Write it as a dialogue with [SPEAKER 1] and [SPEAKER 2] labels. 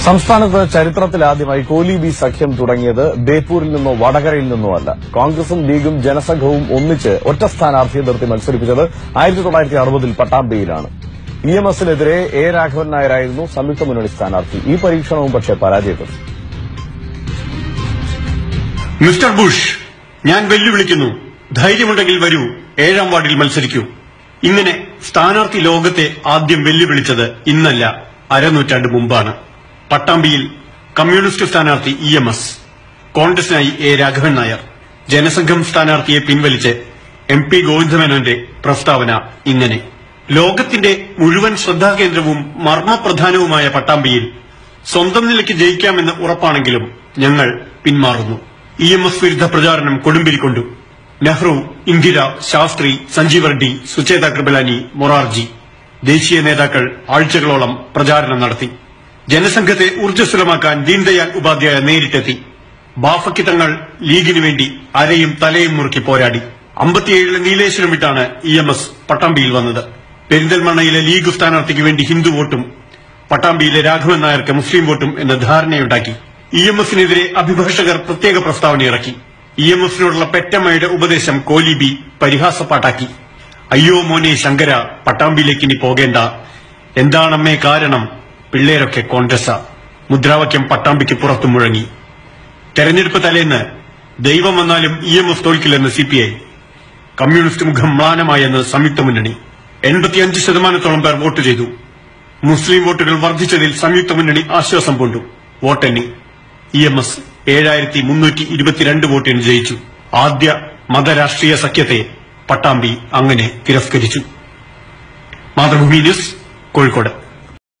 [SPEAKER 1] സംസ്ഥാനത്ത് ചരിത്രത്തിലാദ്യമായി കോലി ബി സഖ്യം തുടങ്ങിയത് ബേപ്പൂരിൽ നിന്നോ വടകരയിൽ നിന്നോ അല്ല കോൺഗ്രസും ലീഗും ജനസംഘവും ഒന്നിച്ച് ഒറ്റ സ്ഥാനാർത്ഥിയെ നിർത്തി മത്സരിപ്പിച്ചത് ആയിരത്തി തൊള്ളായിരത്തി അറുപതിൽ പട്ടാമ്പിയിലാണ് ഇ എം എസിനെതിരെ എ രാഘവൻ നായരായിരുന്നു സംയുക്ത മുന്നണി സ്ഥാനാർത്ഥി ഈ പരീക്ഷണവും പക്ഷേ പരാജയപ്പെട്ടു
[SPEAKER 2] മിസ്റ്റർ ബുഷ് ഞാൻ വെല്ലുവിളിക്കുന്നു ധൈര്യമുണ്ടെങ്കിൽ വരൂ ഏഴാം വാർഡിൽ മത്സരിക്കൂ ഇങ്ങനെ സ്ഥാനാർത്ഥി ലോകത്തെ ആദ്യം വെല്ലുവിളിച്ചത് ഇന്നല്ല അരനൂറ്റാണ്ട് മുമ്പാണ് പട്ടാമ്പിയിൽ കമ്മ്യൂണിസ്റ്റ് സ്ഥാനാർത്ഥി ഇ എം എസ് കോൺഗ്രസിനായി എ രാഘവൻ നായർ ജനസംഘം സ്ഥാനാർത്ഥിയെ പിൻവലിച്ച് എം പി ഗോവിന്ദമേനോന്റെ പ്രസ്താവന ഇങ്ങനെ ലോകത്തിന്റെ മുഴുവൻ ശ്രദ്ധാകേന്ദ്രവും മർമ്മപ്രധാനവുമായ പട്ടാമ്പിയിൽ സ്വന്തം നിലയ്ക്ക് ജയിക്കാമെന്ന് ഉറപ്പാണെങ്കിലും ഞങ്ങൾ പിന്മാറുന്നു ഇ എം എസ് വിരുദ്ധ പ്രചാരണം കൊടുമ്പിരിക്കൊണ്ടു നെഹ്റു ഇന്ദിര ശാസ്ത്രി സഞ്ജീവ് റെഡ്ഡി സുചേത കൃപലാനി മൊറാർജി ദേശീയ നേതാക്കൾ ആഴ്ചകളോളം പ്രചാരണം നടത്തി ജനസംഘത്തെ ഊർജ്ജസ്വലമാക്കാൻ ദീൻദയാൽ ഉപാധ്യായ നേരിട്ടെത്തി ബാഫയ്ക്ക് തങ്ങൾ ലീഗിനു വേണ്ടി അരയും തലയും മുറുക്കി പോരാടി അമ്പത്തിയേഴിലെ നീലേശ്വരം വിട്ടാണ് ഇ എം എസ് പട്ടാമ്പിയിൽ വന്നത് പെരിന്തൽമണ്ണയിലെ ലീഗ് സ്ഥാനാർത്ഥിക്ക് വേണ്ടി ഹിന്ദു വോട്ടും പട്ടാമ്പിയിലെ രാഘവൻ നായർക്ക് മുസ്ലിം വോട്ടും എന്ന ധാരണയുണ്ടാക്കി ഇ എം എസിനെതിരെ അഭിഭാഷകർ പ്രത്യേക പ്രസ്താവന ഇറക്കി ഇ എം എസിനോടുള്ള പെറ്റമ്മയുടെ ഉപദേശം കോലിബി പരിഹാസപ്പാട്ടാക്കി അയ്യോ മോനെ ശങ്കര പട്ടാമ്പിയിലേക്ക് ഇനി പോകേണ്ട എന്താണമ്മേ കാരണം പിള്ളേരൊക്കെ കോൺഗ്രസ മുദ്രാവാക്യം പട്ടാമ്പിക്ക് പുറത്തു മുഴങ്ങി തെരഞ്ഞെടുപ്പ് തലേന്ന് ദൈവം വന്നാലും ഇ എം എഫ് തോൽക്കില്ലെന്ന് സി പി ഐ കമ്മ്യൂണിസ്റ്റ് മുഖം മ്ലാനമായെന്ന് സംയുക്ത മുന്നണി എൺപത്തിയഞ്ച് ശതമാനത്തോളം പേർ വോട്ട് ചെയ്തു മുസ്ലിം വോട്ടുകൾ വർദ്ധിച്ചതിൽ സംയുക്ത മുന്നണി ആശ്വാസം പൂണ്ടു വോട്ടെണ്ണി ഇ എം എസ് ഏഴായിരത്തി മുന്നൂറ്റി ഇരുപത്തിരണ്ട് വോട്ടിന് ജയിച്ചു ആദ്യ മതരാഷ്ട്രീയ സഖ്യത്തെ പട്ടാമ്പി അങ്ങനെ തിരസ്കരിച്ചു മാതൃഭൂമി ന്യൂസ് കോഴിക്കോട്